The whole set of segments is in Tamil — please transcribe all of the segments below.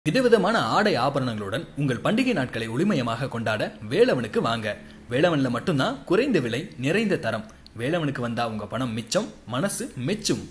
விதவிதமான ஆடை ஆபரணங்களுடன் உங்கள் பண்டிகை நாட்களை ஒளிமயமாக கொண்டாட வேலவனுக்கு வாங்க வேலவன்ல மட்டும்தான் குறைந்த விலை நிறைந்த தரம் வேலவனுக்கு வந்தா உங்க பணம் மிச்சம் மனசு மெச்சும்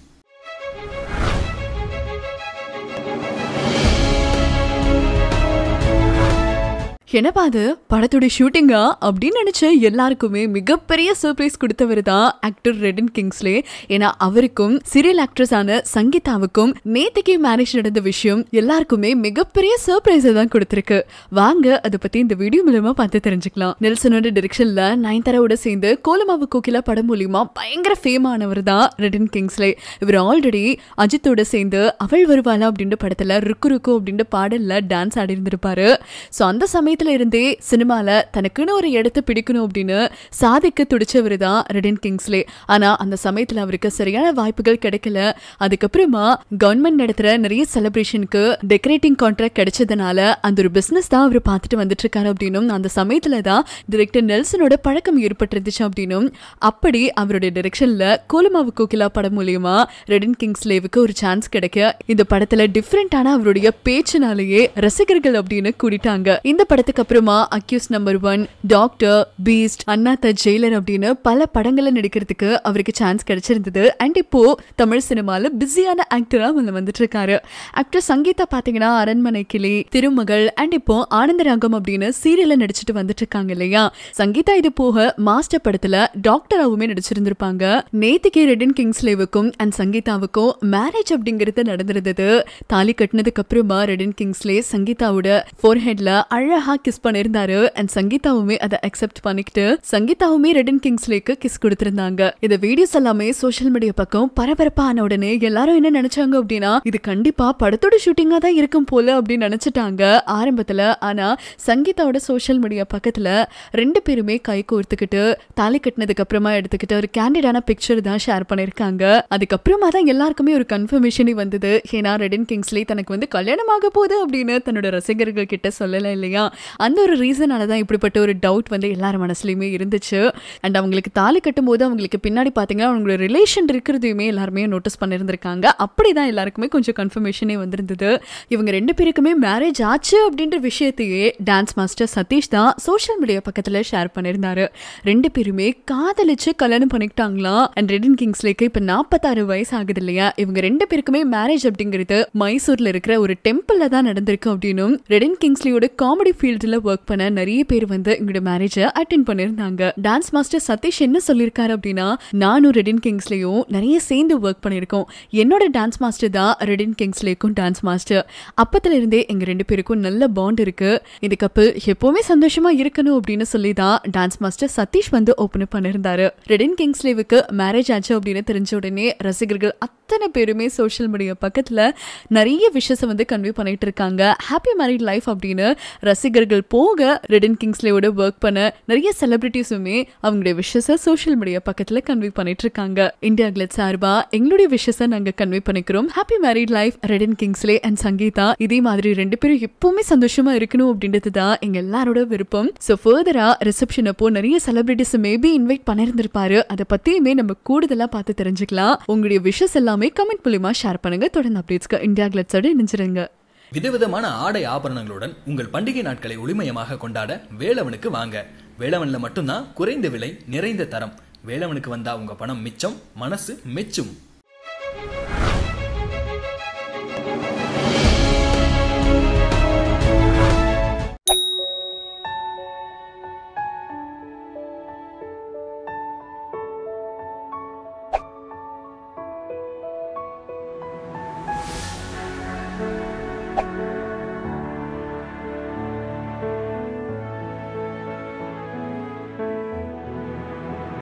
என்னப்பா அது படத்தோட ஷூட்டிங்கா அப்படின்னு நினைச்ச எல்லாருக்குமே மிகப்பெரிய சர்ப்ரைஸ் கொடுத்தவர் தான் ஆக்டர் ரெடன் கிங்ஸ்லே ஏன்னா அவருக்கும் சீரியல் ஆக்ட்ரஸ் ஆன சங்கீதாவுக்கும் நேத்துக்கே மேரேஜ் நடந்த விஷயம் எல்லாருக்குமே மிகப்பெரிய சர்ப்ரைஸை தான் கொடுத்திருக்கு வாங்க அதை பத்தி இந்த வீடியோ மூலமா பார்த்து தெரிஞ்சுக்கலாம் நெல்சனோட டிரெக்ஷன்ல நயன்தாராவோட சேர்ந்து கோலமாவு கோகிலா படம் மூலியமா பயங்கர ஃபேம் ஆனவர் தான் ரெடன் கிங்ஸ்லே இவர் ஆல்ரெடி அஜித்தோட சேர்ந்து அவள் வருவாளா அப்படின்ற படத்துல ருக்கு ருக்கு அப்படின்ற பாடல்ல டான்ஸ் ஆடி இருந்திருப்பாரு ஸோ அந்த சமயத்துல இருந்தே சினிமால தனக்குன்னு ஒரு இடத்த பிடிக்கணும் அப்படின்னு சாதிக்க துடிச்சவர் தான் ரெடன் கிங்ஸ்லே ஆனா அந்த சமயத்துல அவருக்கு சரியான வாய்ப்புகள் கிடைக்கல அதுக்கப்புறமா கவர்மெண்ட் நடத்துற நிறைய செலிப்ரேஷனுக்கு டெக்கரேட்டிங் கான்ட்ராக்ட் கிடைச்சதுனால அந்த ஒரு பிசினஸ் தான் அவர் பார்த்துட்டு வந்துட்டு இருக்காரு அப்படின்னும் அந்த சமயத்துல தான் டிரெக்டர் நெல்சனோட பழக்கம் ஏற்பட்டிருந்துச்சு அப்படின்னும் அப்படி அவருடைய டிரெக்ஷன்ல கோலமாவு கோகிலா படம் மூலியமா ரெடன் கிங்ஸ்லேவுக்கு ஒரு சான்ஸ் கிடைக்க இந்த படத்துல டிஃப்ரெண்டான அவருடைய பேச்சினாலேயே ரசிகர்கள் அப்படின்னு கூடிட்டாங்க இந்த படத்துக்கு அப்புறமா accused number one Doctor Beast Annaatthe Jailer அப்படின்னு பல படங்கள்ல நடிக்கிறதுக்கு அவருக்கு சான்ஸ் கிடைச்சிருந்தது அண்ட் இப்போ தமிழ் சினிமால பிஸியான ஆக்டரா வந்து வந்துட்டு இருக்காரு ஆக்டர் சங்கீதா பாத்தீங்கன்னா அரண்மனை கிளி திருமகள் அண்ட் இப்போ ஆனந்தராகம் அப்படின்னு சீரியல்ல நடிச்சிட்டு வந்துட்டு இருக்காங்க இல்லையா சங்கீதா இது போக மாஸ்டர் படத்துல டாக்டராவுமே நடிச்சிருந்திருப்பாங்க நேத்திக்கு ரெடன் கிங்ஸ்லேவுக்கும் அண்ட் சங்கீதாவுக்கும் மேரேஜ் அப்படிங்கிறது நடந்திருந்தது தாலி கட்டினதுக்கு அப்புறமா ரெடன் கிங்ஸ்லே சங்கீதாவோட ஃபோர்ஹெட்ல அழகா கிஸ் பண்ணிருந்தாரு அண்ட் சங்கீதாவுமே அதை அக்செப்ட் பண்ணிக்கிட்டு சங்கீதாவுமே ரெடன் கிங்ஸ்லேக்கு கிஸ் கொடுத்திருந்தாங்க இந்த வீடியோஸ் எல்லாமே சோஷியல் மீடியா பக்கம் பரபரப்பா ஆன உடனே எல்லாரும் என்ன நினைச்சாங்க அப்படின்னா இது கண்டிப்பா படத்தோட ஷூட்டிங்கா தான் இருக்கும் போல அப்படின்னு நினைச்சிட்டாங்க ஆரம்பத்துல ஆனா சங்கீதாவோட சோஷியல் மீடியா பக்கத்துல ரெண்டு பேருமே கை கோர்த்துக்கிட்டு தாலி கட்டினதுக்கு அப்புறமா எடுத்துக்கிட்டு ஒரு கேண்டிடான பிக்சர் தான் ஷேர் பண்ணிருக்காங்க அதுக்கப்புறமா தான் எல்லாருக்குமே ஒரு கன்ஃபர்மேஷனே வந்தது ஏன்னா ரெடன் கிங்ஸ்லி தனக்கு வந்து கல்யாணம் ஆக போகுது அப்படின்னு தன்னோட ரசிகர்கள் கிட்ட சொல்லல இல்லையா அந்த ஒரு ரீசனால தான் இப்படிப்பட்ட ஒரு டவுட் வந்து எல்லார் மனசுலயுமே இருந்துச்சு அண்ட் அவங்களுக்கு தாலி கட்டும் போது அவங்களுக்கு பின்னாடி பாத்தீங்கன்னா அவங்களோட ரிலேஷன் இருக்கிறதையுமே எல்லாருமே நோட்டீஸ் பண்ணியிருந்திருக்காங்க அப்படிதான் எல்லாருக்குமே கொஞ்சம் கன்ஃபர்மேஷனே வந்திருந்தது இவங்க ரெண்டு பேருக்குமே மேரேஜ் ஆச்சு அப்படின்ற விஷயத்தையே டான்ஸ் மாஸ்டர் சதீஷ் தான் சோஷியல் மீடியா பக்கத்துல ஷேர் பண்ணியிருந்தாரு ரெண்டு பேருமே காதலிச்சு கல்யாணம் பண்ணிக்கிட்டாங்களாம் அண்ட் ரெடன் கிங்ஸ்லேக்கு இப்ப நாற்பத்தாறு வயசு ஆகுது இல்லையா இவங்க ரெண்டு பேருக்குமே மேரேஜ் அப்படிங்கிறது மைசூர்ல இருக்கிற ஒரு டெம்பிள்ல தான் நடந்திருக்கு அப்படின்னும் ரெடன் கிங்ஸ்லியோட காமெடி ஃபீல்டுல ஒர்க் பண்ண நிறைய பேர் வந்து எங்களோட மேரேஜை அட்டென்ட் பண்ணியிருந்தாங்க டான்ஸ் மாஸ்டர் சதீஷ் என்ன சொல்லியிருக்காரு அப்படின்னா நானும் ரெடின் கிங்ஸ்லேயும் நிறைய சேர்ந்து ஒர்க் பண்ணியிருக்கோம் என்னோட டான்ஸ் மாஸ்டர் தான் ரெடின் கிங்ஸ்லேக்கும் டான்ஸ் மாஸ்டர் அப்பத்துல இருந்தே எங்க ரெண்டு பேருக்கும் நல்ல பாண்ட் இருக்கு இந்த கப்பல் எப்பவுமே சந்தோஷமா இருக்கணும் அப்படின்னு சொல்லி தான் டான்ஸ் மாஸ்டர் சதீஷ் வந்து ஓப்பன் பண்ணியிருந்தாரு ரெடின் கிங்ஸ்லேவுக்கு மேரேஜ் ஆச்சு அப்படின்னு தெரிஞ்ச உடனே ரசிகர்கள் அத்தனை பேருமே சோஷியல் மீடியா பக்கத்துல நிறைய விஷயத்தை வந்து கன்வே பண்ணிட்டு இருக்காங்க ஹாப்பி மேரிட் லைஃப் அப்படின்னு ரசிகர்கள் போக ரெடன் கிங்ஸ்லேயோட ஒர்க் பண்ண நிறைய செலிபிரிட்டிஸுமே அவங்களுடைய விஷஸை சோஷியல் மீடியா பக்கத்துல கன்வே பண்ணிட்டு இருக்காங்க இந்தியா கிளட் சார்பா எங்களுடைய விஷஸை நாங்க கன்வே பண்ணிக்கிறோம் happy married life Redin Kingsley and Sangeetha இதே மாதிரி ரெண்டு பேரும் எப்பவுமே சந்தோஷமா இருக்கணும் அப்படின்றது தான் எங்க எல்லாரோட விருப்பம் ஸோ ஃபர்தரா ரிசப்ஷன் அப்போ நிறைய செலிபிரிட்டிஸ் மேபி இன்வைட் பண்ணிருந்திருப்பாரு அதை பத்தியுமே நம்ம கூடுதலா பார்த்து தெரிஞ்சுக்கலாம் உங்களுடைய விஷஸ் எல்லாமே கமெண்ட் மூலியமா ஷேர் பண்ணுங்க தொடர்ந்து அப்டேட்ஸ்க்கு இந்தியா கிளட்ஸோட இணைஞ்சிருங்க விதவிதமான ஆடை ஆபரணங்களுடன் உங்கள் பண்டிகை நாட்களை ஒளிமயமாக கொண்டாட வேலவனுக்கு வாங்க வேலவன்ல மட்டும்தான் குறைந்த விலை நிறைந்த தரம் வேலவனுக்கு வந்தா உங்க பணம் மிச்சம் மனசு மெச்சும்